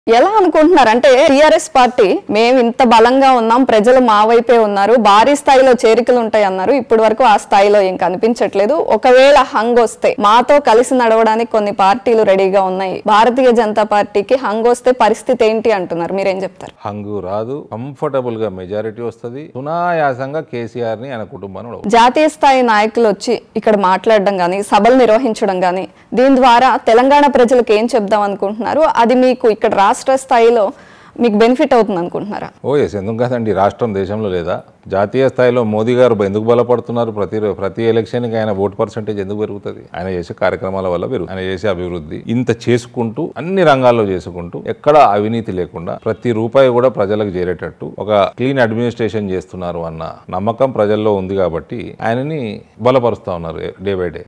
ఎలా అనుకుంటున్నారు అంటే టిఆర్ఎస్ పార్టీ మేము ఇంత బలంగా ఉన్నాం ప్రజలు మా వైపే ఉన్నారు భారీ స్థాయిలో చేరికలు ఉంటాయి అన్నారు ఇప్పటి వరకు ఆ స్థాయిలో ఏం కనిపించట్లేదు ఒకవేళ హంగ్ వస్తే మాతో కలిసి నడవడానికి కొన్ని పార్టీలు రెడీగా ఉన్నాయి భారతీయ జనతా పార్టీకి హంగ్ వస్తే పరిస్థితి ఏంటి అంటున్నారు మీరేం చెప్తారు హంగు రాదు కంఫర్టబుల్ గా మెజారిటీ వస్తుంది సునాయాసంగా కేసీఆర్ ని ఆయన కుటుంబాన్ని ఓడగొడతారు. జాతీయ స్థాయి నాయకులు వచ్చి ఇక్కడ మాట్లాడడం కానీ సభలు నిర్వహించడం కానీ దీని ద్వారా తెలంగాణ ప్రజలకు ఏం చెప్దాం అనుకుంటున్నారు అది మీకు ఇక్కడ రాష్ట్ర స్థాయిలో మీకు బెనిఫిట్ అవుతుంది అనుకుంటున్నారా ఓ ఎస్ ఎందుకు కాదండి రాష్ట్రం దేశంలో లేదా జాతీయ స్థాయిలో మోదీ గారు ఎందుకు బలపడుతున్నారు ప్రతి ప్రతి ఎలక్షన్కి ఆయన ఓటు పర్సంటేజ్ ఎందుకు పెరుగుతుంది ఆయన చేసే కార్యక్రమాల వల్ల పెరుగుతుంది ఆయన చేసే అభివృద్ధి ఇంత చేసుకుంటూ అన్ని రంగాల్లో చేసుకుంటూ ఎక్కడ అవినీతి లేకుండా ప్రతి రూపాయి కూడా ప్రజలకు చేరేటట్టు ఒక క్లీన్ అడ్మినిస్ట్రేషన్ చేస్తున్నారు అన్న నమ్మకం ప్రజల్లో ఉంది కాబట్టి ఆయనని బలపరుస్తా ఉన్నారు డే బై డే